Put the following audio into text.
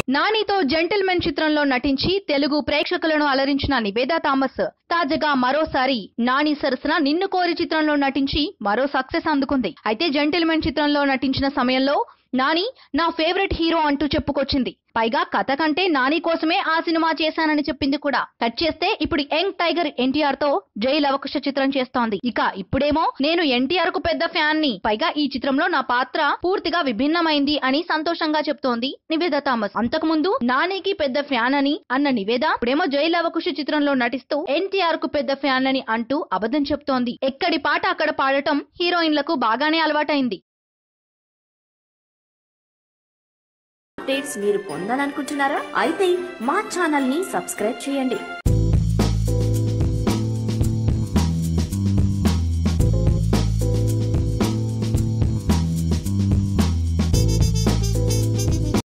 నానితో gentlemen చిత్రంలో నటించి తెలుగు ప్రేక్షకులను అలరించిన నివేదా థామస్ తాజాగా మరోసారి నాని సరసన నిన్ను కోరి చిత్రంలో నటించి మరో సక్సెస్ అందుకుంది అయితే జెంటిల్మెన్ చిత్రంలో నటించిన సమయంలో నాని నా ఫేవరెట్ హీరో అంటూ చెప్పుకొచ్చింది పైగా కథ కంటే నాని కోసమే ఆ సినిమా చేశానని చెప్పింది కూడా కట్ చేస్తే ఇప్పుడు యంగ్ టైగర్ ఎన్టీఆర్ తో జై లవకుశ చిత్రం చేస్తోంది ఇక ఇప్పుడేమో నేను ఎన్టీఆర్ కు పెద్ద ఫ్యాన్ ని పైగా ఈ చిత్రంలో నా పాత్ర పూర్తిగా విభిన్నమైంది అని సంతోషంగా చెప్తోంది నివేద థామస్ అంతకు ముందు నానికి పెద్ద ఫ్యాన్ అని అన్న నివేద ఇప్పుడేమో జై లవకుశ చిత్రంలో నటిస్తూ ఎన్టీఆర్ కు పెద్ద ఫ్యాన్ అని అంటూ అబద్ధం చెప్తోంది ఎక్కడి పాట అక్కడ పాడటం హీరోయిన్లకు బాగానే అలవాటైంది అప్డేట్స్ మీరు పొందాలనుకుంటున్నారా అయితే మా ఛానల్ ని సబ్స్క్రైబ్ చేయండి